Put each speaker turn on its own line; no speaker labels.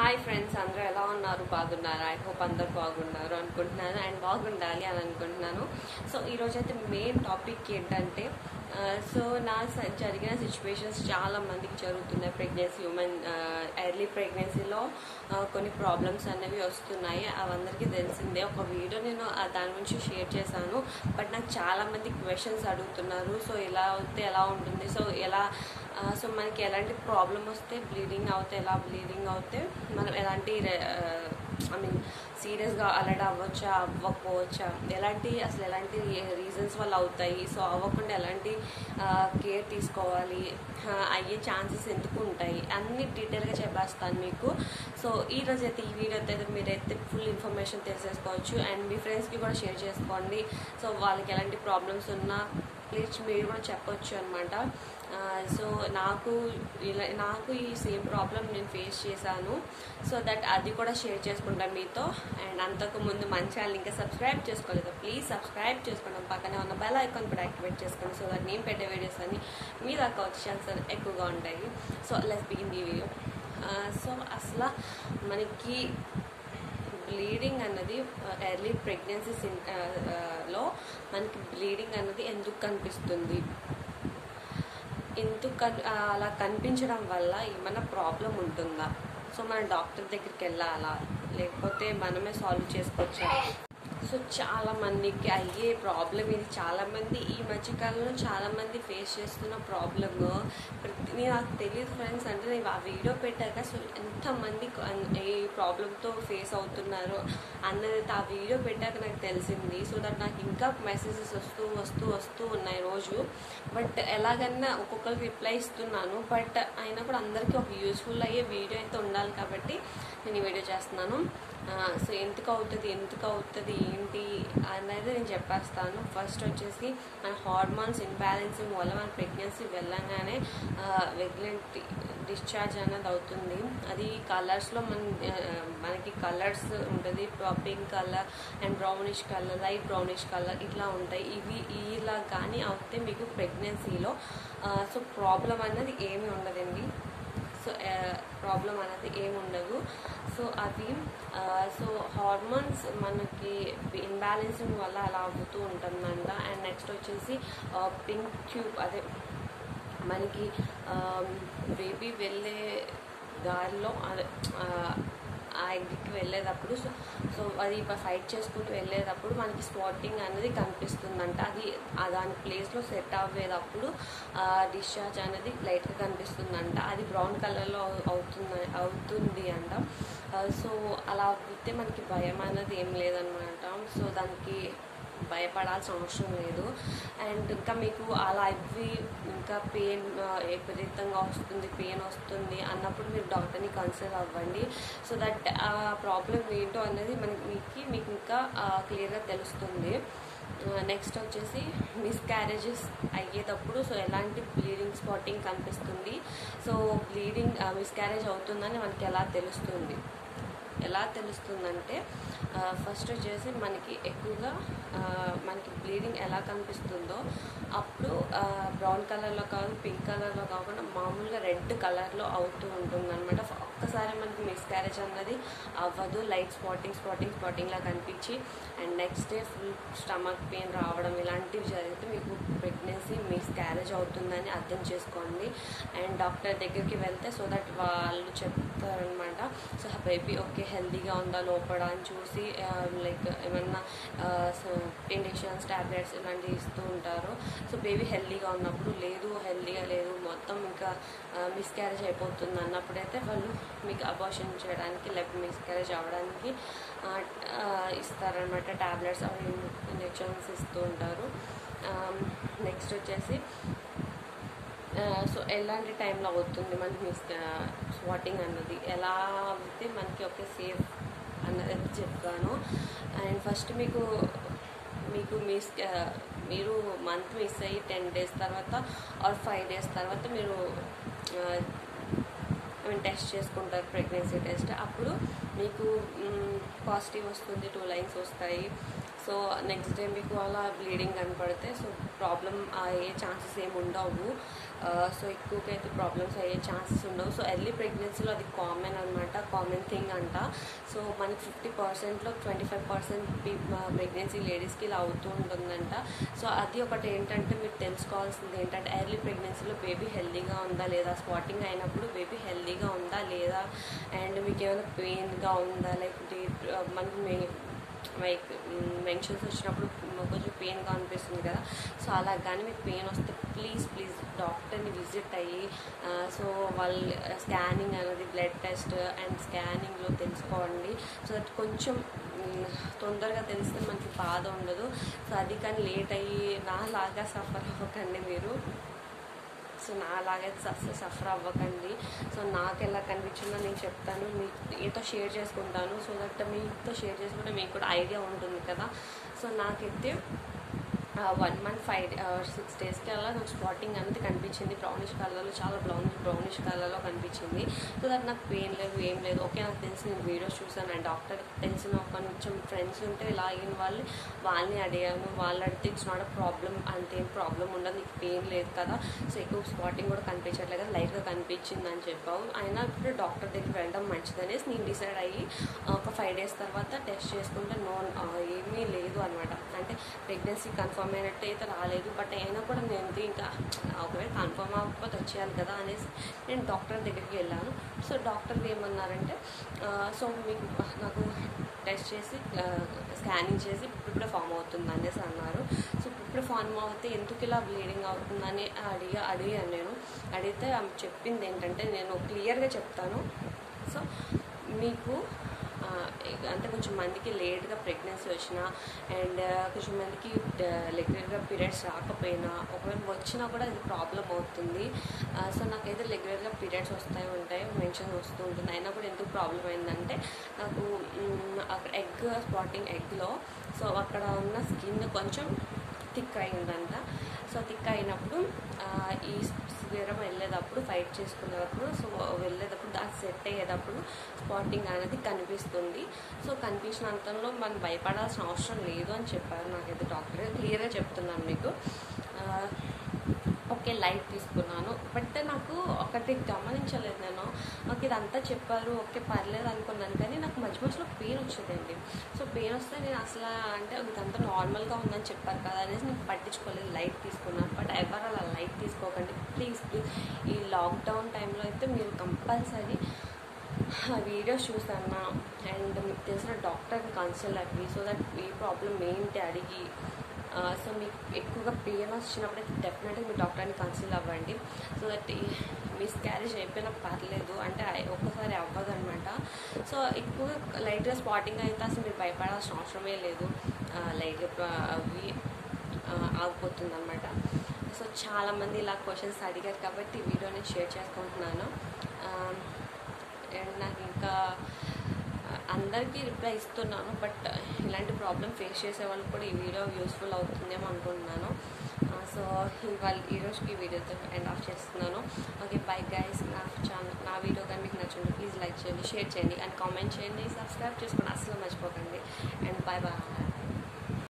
hi friends అందరూ ఎలా ఉన్నారు బాగున్నారు ఐ హోప్ అందరు బాగున్నారు అనుకుంటున్నాను అండ్ బాగుండాలి అని అనుకుంటున్నాను సో ఈరోజు అయితే మెయిన్ టాపిక్ ఏంటంటే ఆ, సో నా స- జరిగిన సిచ్యువేషన్స్ చాలా మందికి జరుగుతున్నాయి ప్రెగ్నెన్సీ ఉమెన్ ఎర్లీ ప్రెగ్నెన్సీలో కొన్ని ప్రాబ్లమ్స్ అనేవి వస్తున్నాయి అవందరికీ తెలిసిందే ఒక వీడియో నేను ఆ దాని గురించి షేర్ చేశాను బట్ నాకు చాలా మంది క్వశ్చన్స్ అడుగుతున్నారు సో ఇలా అవుతే ఎలా ఉంటుంది సో ఎలా ఆ, సో మనకి ఎలాంటి ప్రాబ్లం వస్తే బ్లీడింగ్ అవుతే ఎలా బ్లీడింగ్ అవుతే మనం ఎలాంటి ఐ మీన్ సీరియస్గా అలర్ట్ అవ్వచ్చా అవ్వకపోవచ్చా ఎలాంటి అసలు ఎలాంటి రీజన్స్ వల్ల అవుతాయి సో అవ్వకుండా ఎలాంటి కేర్ తీసుకోవాలి ఆ, అయ్యే ఛాన్సెస్ ఎందుకు ఉంటాయి అన్ని డీటెయిల్గా చెప్పేస్తాను మీకు సో ఈ రోజు అయితే ఈ వీడియో అయితే మీరైతే ఫుల్ ఇన్ఫర్మేషన్ తెలిసేసుకోవచ్చు అండ్ మీ ఫ్రెండ్స్కి కూడా షేర్ చేసుకోండి సో వాళ్ళకి ఎలాంటి ప్రాబ్లమ్స్ ఉన్నా ప్లీజ్ మీరు కూడా చెప్పొచ్చు అనమాట సో నాకు ఇలా నాకు ఈ సేమ్ ప్రాబ్లం నేను ఫేస్ చేశాను సో దట్ అది కూడా షేర్ చేసుకుంటాను మీతో అండ్ అంతకు ముందు మన ఛానల్ ఇంకా సబ్స్క్రైబ్ చేసుకోలేదు ప్లీజ్ సబ్స్క్రైబ్ చేసుకోండి పక్కనే ఉన్న బెల్ ఐకాన్ కూడా యాక్టివేట్ చేసుకోండి సో దట్ నేను పెట్టే వీడియోస్ అన్ని మీ దాకా వచ్చే ఛాన్సెస్ ఎక్కువగా ఉంటాయి సో లెస్ బిగిన్ ఈ వీడియో సో అసలు మనకి బ్లీడింగ్ అన్నది ఎర్లీ ప్రెగ్నెన్సీ లో మనకి బ్లీడింగ్ అన్నది ఎందుకు కనిపిస్తుంది ఎందుకు కన్- ఆ, అలా కనిపించడం వల్ల ఏమైనా ప్రాబ్లం ఉంటుందా సో మన డాక్టర్ దగ్గరికి వెళ్ళాలా లేకపోతే మనమే సాల్వ్ చేసుకోవచ్చా సో చాలా మందికి అయ్యే ప్రాబ్లం ఇది చాలా మంది ఈ మధ్యకాలంలో చాలా మంది ఫేస్ చేస్తున్న ప్రాబ్లమ్ ప్రతి నాకు తెలియదు ఫ్రెండ్స్ అంటే నేను ఆ వీడియో పెట్టాక సో ఎంతమంది ఈ ప్రాబ్లంతో ఫేస్ అవుతున్నారు అన్నది ఆ వీడియో పెట్టాక నాకు తెలిసింది సో దట్ నాకు ఇంకా మెసేజెస్ వస్తూ వస్తూ వస్తూ ఉన్నాయి రోజు బట్ ఎలాగన్నా ఒక్కొక్కరికి రిప్లై ఇస్తున్నాను బట్ అయినా కూడా అందరికీ ఒక యూస్ఫుల్ అయ్యే వీడియో అయితే ఉండాలి కాబట్టి నేను ఈ వీడియో చేస్తున్నాను సో ఎందుకు అవుతుంది ఎందుకు అవుతుంది ఏంటి అనేది నేను చెప్పేస్తాను ఫస్ట్ వచ్చేసి మన హార్మోన్స్ ఇన్బ్యాలెన్సింగ్ వల్ల మన ప్రెగ్నెన్సీ వెళ్ళగానే వెగ్లెంట్ డిశ్చార్జ్ అనేది అవుతుంది అది కలర్స్లో మన ఆ, మనకి కలర్స్ ఉంటుంది pink colour and brownish colour light brownish colour ఇట్లా ఉంటాయి ఇవి ఇలా కానీ అవుతే మీకు ప్రెగ్నెన్సీలో సో ప్రాబ్లం అనేది ఏమీ ఉండదండి సో ప్రాబ్లం అనేది ఏమి ఉండదు సో అవి ఆ, సో హార్మోన్స్ మనకి ఇన్బ్యాలెన్సింగ్ వల్ల అలా అవుతూ ఉంటుందంట అండ్ నెక్స్ట్ వచ్చేసి పింక్ ట్యూబ్ అదే మనకి బేబీ వెళ్ళే దారిలో అదే ఆ, ఆ ఎగ్కి వెళ్ళేటప్పుడు సో సో అది ఫైట్ చేసుకుంటూ వెళ్ళేటప్పుడు మనకి స్పాటింగ్ అనేది కనిపిస్తుందంట అది ఆ దాని ప్లేస్లో సెట్ అవ్వేటప్పుడు డిశ్చార్జ్ అనేది లైట్గా కనిపిస్తుందంట అది బ్రౌన్ కలర్లో అవుతుంది అవుతుంది అంట ఆ, సో అలా అవుతే మనకి భయం అనేది ఏం లేదనమాట సో దానికి భయపడాల్సిన అవసరం లేదు అండ్ ఇంకా మీకు అలా ఇవి ఇంకా పెయిన్ విపరీతంగా వస్తుంది పెయిన్ వస్తుంది అన్నప్పుడు మీరు డాక్టర్ని కన్సల్ట్ అవ్వండి సో దట్ ఆ ప్రాబ్లం ఏంటో అనేది మనకి మీకు మీకు ఇంకా క్లియర్గా తెలుస్తుంది నెక్స్ట్ వచ్చేసి మిస్క్యారేజెస్ అయ్యేటప్పుడు సో ఎలాంటి బ్లీడింగ్ స్పాటింగ్ కనిపిస్తుంది సో బ్లీడింగ్ మిస్క్యారేజ్ అవుతుందని మనకి ఎలా తెలుస్తుంది ఎలా తెలుస్తుందంటే ఫస్ట్ వచ్చేసి మనకి ఎక్కువగా ఆ, మనకి బ్లీడింగ్ ఎలా కనిపిస్తుందో అప్పుడు బ్రౌన్ కలర్లో కాదు పింక్ కలర్లో కాకుండా మామూలుగా రెడ్ కలర్లో అవుతూ ఉంటుంది అనమాట ఒక్కసారి మనకి మిస్క్యారేజ్ అన్నది అవ్వదు లైట్ స్పాటింగ్ స్పాటింగ్ స్పాటింగ్లా కనిపించి and next day full stomach pain రావడం ఇలాంటివి జరిగితే మీకు ప్రెగ్నెన్సీ మిస్క్యారేజ్ అవుతుందని అర్థం చేసుకోండి అండ్ డాక్టర్ దగ్గరికి వెళ్తే సో దట్ వాళ్ళు చెప్తారనమాట సో బేబీ ఓకే హెల్తీగా ఉందా లోపల అని చూసి లైక్ ఏమన్నా ఇంజెక్షన్స్ టాబ్లెట్స్ ఇలాంటివి ఇస్తూ ఉంటారు సో బేబీ హెల్తీగా ఉన్నప్పుడు లేదు హెల్తీగా లేదు మొత్తం ఇంకా మిస్క్యారేజ్ అయిపోతుంది అన్నప్పుడైతే వాళ్ళు మీకు అబార్షన్ చేయడానికి లేకపోతే మిస్క్యారేజ్ అవ్వడానికి ఆ, ఆ, ఇస్తారనమాట టాబ్లెట్స్ అవి ఇంజెక్షన్స్ ఇస్తూ ఉంటారు నెక్స్ట్ వచ్చేసి ఆ, సో ఎలాంటి టైంలో అవుతుంది మనకి మిస్ స్వాటింగ్ అన్నది ఎలా అయితే మనకి ఒక సేఫ్ అన్నది చెప్తాను అండ్ ఫస్ట్ మీకు మీకు మిస్ ఆ, మీరు మంత్ మిస్ అయ్యి టెన్ డేస్ తర్వాత ఆర్ ఫైవ్ డేస్ తర్వాత మీరు ఐ మీన్ టెస్ట్ చేసుకుంటారు ప్రెగ్నెన్సీ టెస్ట్ అప్పుడు మీకు పాజిటివ్ వస్తుంది టూ లైన్స్ వస్తాయి సో నెక్స్ట్ డే మీకు అలా బ్లీడింగ్ కనపడితే సో ప్రాబ్లం అయ్యే ఛాన్సెస్ ఏమి ఉండవు సో ఎక్కువగా అయితే ప్రాబ్లమ్స్ అయ్యే ఛాన్సెస్ ఉండవు సో ఎర్లీ ప్రెగ్నెన్సీలో అది కామన్ అనమాట కామన్ థింగ్ అంట సో మనకి ఫిఫ్టీ పర్సెంట్లో ట్వంటీ ఫైవ్ పర్సెంట్ ప్రెగ్నెన్సీ లేడీస్కి ఇలా అవుతూ ఉంటుందంట సో అది ఒకటి ఏంటంటే మీరు తెలుసుకోవాల్సింది ఏంటంటే ఎర్లీ ప్రెగ్నెన్సీలో బేబీ హెల్దీగా ఉందా లేదా స్పాటింగ్ అయినప్పుడు బేబీ హెల్దీగా ఉందా లేదా అండ్ మీకు ఏమైనా పెయిన్గా ఉందా లేకపోతే మనకి మే లైక్ మెన్షన్స్ వచ్చినప్పుడు కొంచెం పెయిన్గా అనిపిస్తుంది కదా సో అలా కానీ మీకు పెయిన్ వస్తే ప్లీజ్ ప్లీజ్ డాక్టర్ని విజిట్ అయ్యి సో వాళ్ళు స్కానింగ్ అనేది బ్లడ్ టెస్ట్ అండ్ స్కానింగ్లో తెలుసుకోండి సో దట్ కొంచెం మ్, తొందరగా తెలిస్తే మనకి బాధ ఉండదు సో అది కానీ లేట్ అయ్యి నాలాగా సఫర్ అవ్వకండి మీరు సో నా అలాగైతే అస్సలు సఫర్ అవ్వకండి సో నాకు ఎలా కనిపించిందో నేను చెప్తాను మీతో షేర్ చేసుకుంటాను సో దట్ మీతో షేర్ చేసుకుంటే మీకు కూడా ఐడియా ఉంటుంది కదా సో నాకైతే వన్ మంత్ ఫైవ్ సిక్స్ డేస్కి అలా నాకు స్పాటింగ్ అనేది కనిపించింది బ్రౌనిష్ కలర్లో చాలా బ్రౌనిష్ బ్రౌనిష్ కలర్లో కనిపించింది సో దట్ నాకు పెయిన్ లేదు ఏం లేదు ఓకే నాకు తెలిసి నేను వీడియోస్ చూసాను అండ్ డాక్టర్ తెలిసిన కొంచెం ఫ్రెండ్స్ ఉంటే ఇలా అయిన వాళ్ళు వాళ్ళని అడిగాను వాళ్ళు అడిగితే ఇట్స్ నాట్ అ ప్రాబ్లం అంతేం ప్రాబ్లం ఉండదు నీకు పెయిన్ లేదు కదా సో ఎక్కువ స్పాటింగ్ కూడా కనిపించట్లేదు కదా లైట్గా కనిపించింది అని చెప్పావు అయినా ఇప్పుడు డాక్టర్ దగ్గరికి వెళ్ళడం మంచిదనేసి నేను డిసైడ్ అయ్యి ఒక ఫైవ్ డేస్ తర్వాత టెస్ట్ చేసుకుంటే నో ఏమీ లేదు అనమాట అంటే ప్రెగ్నెన్సీ కన్ఫర్మ్ అయినట్టు అయితే రాలేదు బట్ అయినా కూడా నేను ఇంకా ఒకవేళ కన్ఫర్మ్ అవ్వకపోతే వచ్చేయాలి కదా అనేసి నేను డాక్టర్ దగ్గరికి వెళ్ళాను సో డాక్టర్ ఏమన్నారంటే ఆ, సో మీకు నాకు టెస్ట్ చేసి స్కానింగ్ చేసి ఇప్పుడే ఫామ్ అవుతుంది అనేసి అన్నారు సో ఇప్పుడు ఫామ్ అవుతే ఎందుకు ఇలా బ్లీడింగ్ అవుతుందని అడిగా అడిగాను నేను అడిగితే ఆమె చెప్పింది ఏంటంటే నేను క్లియర్గా చెప్తాను సో మీకు ఆ, అంటే కొంచెం మందికి లేట్గా ప్రెగ్నెన్సీ వచ్చినా అండ్ కొంచెం మందికి రెగ్యులర్గా పీరియడ్స్ రాకపోయినా ఒకవేళ వచ్చినా కూడా ఇది ప్రాబ్లం అవుతుంది ఆ, సో నాకైతే రెగ్యులర్గా పీరియడ్స్ వస్తాయి ఉంటాయి మెన్షన్ వస్తూ ఉంటుంది అయినా కూడా ఎందుకు ప్రాబ్లం అయిందంటే నాకు మ్, అక్కడ ఎగ్ స్పాటింగ్ ఎగ్లో సో అక్కడ ఉన్న స్కిన్ కొంచెం థిక్ అయిందంట సో థిక్ అయినప్పుడు ఆ, ఈ సీరం వెళ్ళేటప్పుడు ఫైట్ చేసుకునేటప్పుడు సో వెళ్ళేటప్పుడు దానికి సెట్ అయ్యేటప్పుడు స్పాటింగ్ అనేది కనిపిస్తుంది సో కనిపించినంతలో మనం భయపడాల్సిన అవసరం లేదు అని చెప్పారు నాకైతే డాక్టర్ క్లియర్గా చెప్తున్నాను మీకు ఆ, ఓకే లైట్ తీసుకున్నాను బట్ నాకు ఒకటి గమనించలేదు నేను నాకు ఇదంతా చెప్పారు ఓకే పర్లేదు అనుకున్నాను కానీ నాకు మధ్య మధ్యలో పెయిన్ వచ్చేదండి సో పెయిన్ వస్తే నేను అసలు అంటే ఇదంతా నార్మల్గా ఉందని చెప్పారు కదా అనేసి నేను పట్టించుకోలేదు లైట్ తీసుకున్నాను బట్ ఎవరు అలా లైట్ తీసుకోకండి ప్లీజ్ ప్లీజ్ ఈ లాక్డౌన్ టైంలో అయితే మీరు కంపల్సరీ ఆ వీడియోస్ చూసాను అండ్ మీకు తెలిసిన డాక్టర్ని కన్సల్ట్ అవ్వి సో దట్ ఏ ప్రాబ్లం ఏంటి అడిగి సో మీకు ఎక్కువగా పెయిన్ వచ్చినప్పుడు డెఫినెట్గా మీ డాక్టర్ని కన్సల్ట్ అవ్వండి సో దట్ మిస్ క్యారేజ్ అయిపోయినా పర్లేదు అంటే అయి- ఒక్కసారి అవ్వదు అనమాట సో ఎక్కువ లైట్గా స్పాటింగ్ అయితే అసలు మీరు భయపడాల్సిన అవసరమే లేదు లైట్గా అవి ఆగిపోతుంది అనమాట సో చాలామంది ఇలా క్వశ్చన్స్ అడిగారు కాబట్టి ఈ వీడియోని షేర్ చేసుకుంటున్నాను అండ్ నాకు ఇంకా ఆ, అందరికీ రిప్లై ఇస్తున్నాను బట్ ఇలాంటి ప్రాబ్లం ఫేస్ చేసే వాళ్ళకి కూడా ఈ వీడియో యూస్ఫుల్ అవుతుందేమో అనుకుంటున్నాను సో ఇవాళ ఈ రోజుకి ఈ వీడియోతో ఎండ్ ఆఫ్ చేస్తున్నాను ఓకే బై గైస్ నా ఛానల్ నా వీడియో కానీ మీకు నచ్చింది ప్లీజ్ లైక్ చేయండి షేర్ చేయండి అండ్ కామెంట్ చేయండి సబ్స్క్రైబ్ చేసుకోండి అసలు మర్చిపోకండి అండ్ బాయ్ బాయ్